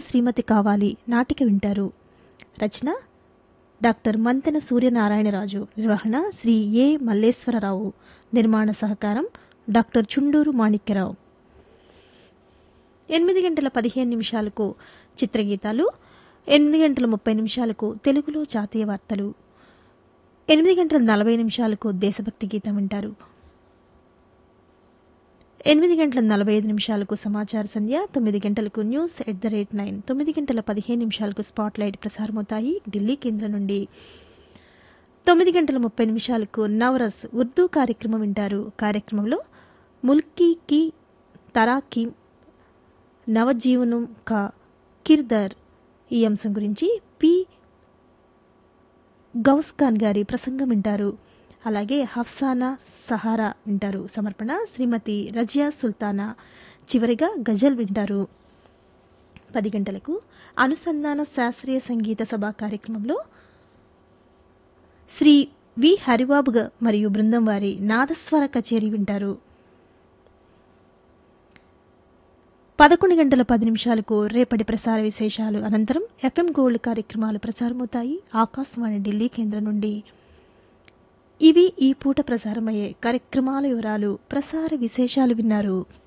శ్రీమతి కావాలి నాటిక వింటారు రచన డాక్టర్ మంతెన సూర్యనారాయణరాజు నిర్వహణ శ్రీ ఏ మల్లేశ్వరరావు నిర్మాణ సహకారం డాక్టర్ చుండూరు మాణిక్యరావు ఎనిమిది గంటల పదిహేను నిమిషాలకు చిత్రగీతాలు ఎనిమిది గంటల ముప్పై నిమిషాలకు తెలుగులో జాతీయ వార్తలు ఎనిమిది గంటల నలభై నిమిషాలకు దేశభక్తి గీతం వింటారు ఎనిమిది గంటల నలభై ఐదు నిమిషాలకు సమాచార సంధ్య తొమ్మిది గంటలకు news at the rate nine తొమ్మిది గంటల పదిహేను నిమిషాలకు స్పాట్ లైట్ ప్రసారమవుతాయి ఢిల్లీ కేంద్రం నుండి తొమ్మిది గంటల ముప్పై నిమిషాలకు నవరస్ ఉర్దూ కార్యక్రమం వింటారు కార్యక్రమంలో ముల్కీ కి తరాకి నవజీవనం కా కిర్దర్ ఈ అంశం గురించి పి గౌస్ఖాన్ గారి ప్రసంగం వింటారు అలాగే హఫ్సానా సహారా వింటారు సమర్పణ శ్రీమతి రజియా సుల్తానా చివరిగా గజల్ వింటారు పది గంటలకు అనుసంధాన శాస్త్రీయ సంగీత సభ కార్యక్రమంలో శ్రీ వి హరిబాబు గ- మరియు బృందం వారి నాదస్వర కచేరీ వింటారు పదకొండు గంటల పది నిమిషాలకు రేపటి ప్రసార విశేషాలు అనంతరం ఎఫ్ఎం గోల్డ్ కార్యక్రమాలు ప్రసారమవుతాయి ఆకాశవాణి ఢిల్లీ కేంద్రం నుండి ఇవి ఈ పూట ప్రసారమయ్యే కార్యక్రమాల వివరాలు ప్రసార విశేషాలు విన్నారు